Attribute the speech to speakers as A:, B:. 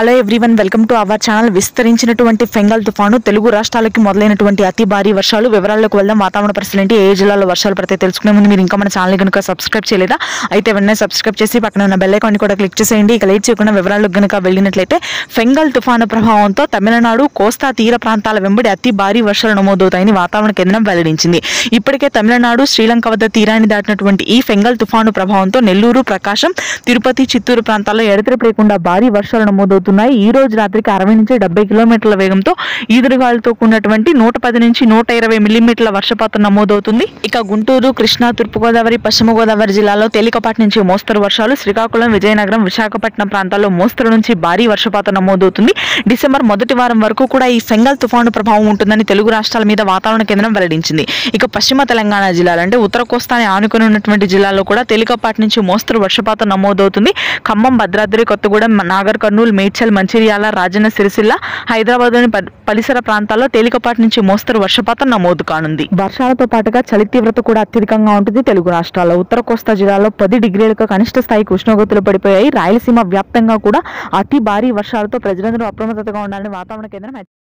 A: hello everyone welcome to our channel విస్తరించినటువంటి Fengal తుఫాను తెలుగు రాష్ట్రాలకి మొదలైనటువంటి అతి భారీ వర్షాలు వివరాల్లోకి వెళ్దాం వాతావరణ పరిస్థితులు ఏంటి ఏ జిల్లాలో వర్షాలు పడితే తెలుసుకునే ముందు మీరు ఇంకా మన ఛానల్ కనుక సబ్స్క్రైబ్ చేయలేదా అయితే వెంటనే సబ్స్క్రైబ్ చేసి పక్కన ఉన్న బెల్ ఐకాన్ కూడా క్లిక్ చేసేయండి ఇక లేట్ చేయకుండా వివరాల్లోకి కనుక వెళ్ళినట్లయితే ఫెంగల్ తుఫాను ప్రభావంతో తమిళనాడు కోస్తా తీర ప్రాంతాల వెంబడి అతి భారీ వర్షాలు నమోదవుతాయని వాతావరణ కేంద్రం వెల్లడించింది ఇప్పటికే తమిళనాడు శ్రీలంక వద్ద తీరాన్ని దాటినటువంటి ఈ ఫెంగల్ తుఫాను ప్రభావంతో నెల్లూరు ప్రకాశం తిరుపతి చిత్తూరు ప్రాంతాల్లో ఎడతెరిపి లేకుండా భారీ వర్షాలు నమోదవుతున్నాయి ఈ రోజు రాత్రికి అరవై నుంచి డెబ్బై కిలోమీటర్ల వేగంతో ఈదురుగాలులతో కూడినటువంటి నూట పది నుంచి నూట ఇరవై మిల్లీమీటర్ల వర్షపాతం నమోదవుతుంది ఇక గుంటూరు కృష్ణా తూర్పుగోదావరి పశ్చిమ గోదావరి జిల్లాలో తేలికపాటి నుంచి మోస్తరు వర్షాలు శ్రీకాకుళం విజయనగరం విశాఖపట్నం ప్రాంతాల్లో మోస్తరు నుంచి భారీ వర్షపాతం నమోదవుతుంది డిసెంబర్ మొదటి వారం వరకు కూడా ఈ ఫెంగల్ తుఫాను ప్రభావం ఉంటుందని తెలుగు రాష్ట్రాల మీద వాతావరణ కేంద్రం వెల్లడించింది ఇక పశ్చిమ తెలంగాణ జిల్లాలు అంటే ఉత్తర కోస్తాని ఆనుకుని ఉన్నటువంటి జిల్లాల్లో కూడా తేలికపాటి నుంచి మోస్తరు వర్షపాతం నమోదవుతుంది ఖమ్మం భద్రాద్రి కొత్తగూడెం నాగర్ కర్నూలు మేడ్చల్ మంచిర్యాల రాజన్న సిరిసిల్ల హైదరాబాద్లోని ప- పరిసర ప్రాంతాల్లో తేలికపాటి నుంచి మోస్తరు వర్షపాతం నమోదు కానుంది వర్షాలతో పాటుగా చలి తీవ్రత కూడా అత్యధికంగా ఉంటుంది తెలుగు రాష్ట్రాల్లో ఉత్తర కోస్తా జిల్లాలో పది డిగ్రీలకు కనిష్ట స్థాయికి ఉష్ణోగ్రతలు పడిపోయాయి రాయలసీమ వ్యాప్తంగా కూడా అతి భారీ వర్షాలతో ప్రజలందరూ అప్రమత్తతగా ఉండాలని వాతావరణ కేంద్రం హెచ్చ-